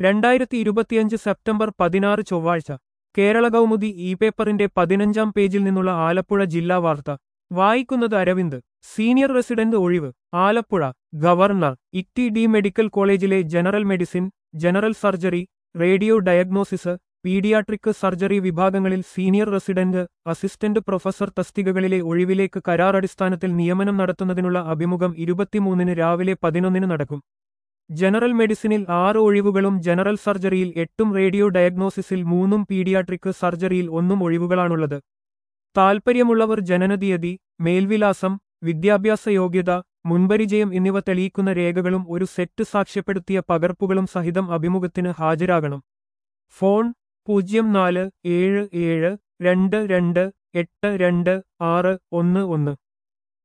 രണ്ടായിരത്തി ഇരുപത്തിയഞ്ച് സെപ്റ്റംബർ പതിനാറ് ചൊവ്വാഴ്ച കേരള കൗമുദി ഇ പേപ്പറിന്റെ പതിനഞ്ചാം പേജിൽ നിന്നുള്ള ആലപ്പുഴ ജില്ലാ വാർത്ത വായിക്കുന്നത് അരവിന്ദ് സീനിയർ റെസിഡന്റ് ഒഴിവ് Alappuzha government T D medical കോളേജിലെ general medicine general surgery radio diagnosis paediatric surgery വിഭാഗങ്ങളിൽ സീനിയർ റെസിഡന്റ് അസിസ്റ്റന്റ് പ്രൊഫസർ തസ്തികകളിലെ ഒഴിവിലേക്ക് കരാർ അടിസ്ഥാനത്തിൽ നിയമനം നടത്തുന്നതിനുള്ള അഭിമുഖം ഇരുപത്തിമൂന്നിന് രാവിലെ പതിനൊന്നിന് നടക്കും ജനറൽ മെഡിസിനിൽ ആറ് ഒഴിവുകളും ജനറൽ സർജറിയിൽ എട്ടും റേഡിയോ ഡയഗ്നോസിസിൽ മൂന്നും പീഡിയാട്രിക് സർജറിയിൽ ഒന്നും ഒഴിവുകളാണുള്ളത് താൽപ്പര്യമുള്ളവർ ജനനതീയതി മേൽവിലാസം വിദ്യാഭ്യാസ യോഗ്യത മുൻപരിചയം എന്നിവ തെളിയിക്കുന്ന രേഖകളും ഒരു സെറ്റ് സാക്ഷ്യപ്പെടുത്തിയ പകർപ്പുകളും സഹിതം അഭിമുഖത്തിന് ഹാജരാകണം ഫോൺ പൂജ്യം നാല് ഏഴ് ഏഴ് രണ്ട് രണ്ട് എട്ട് രണ്ട് ആറ് ഒന്ന് ഒന്ന്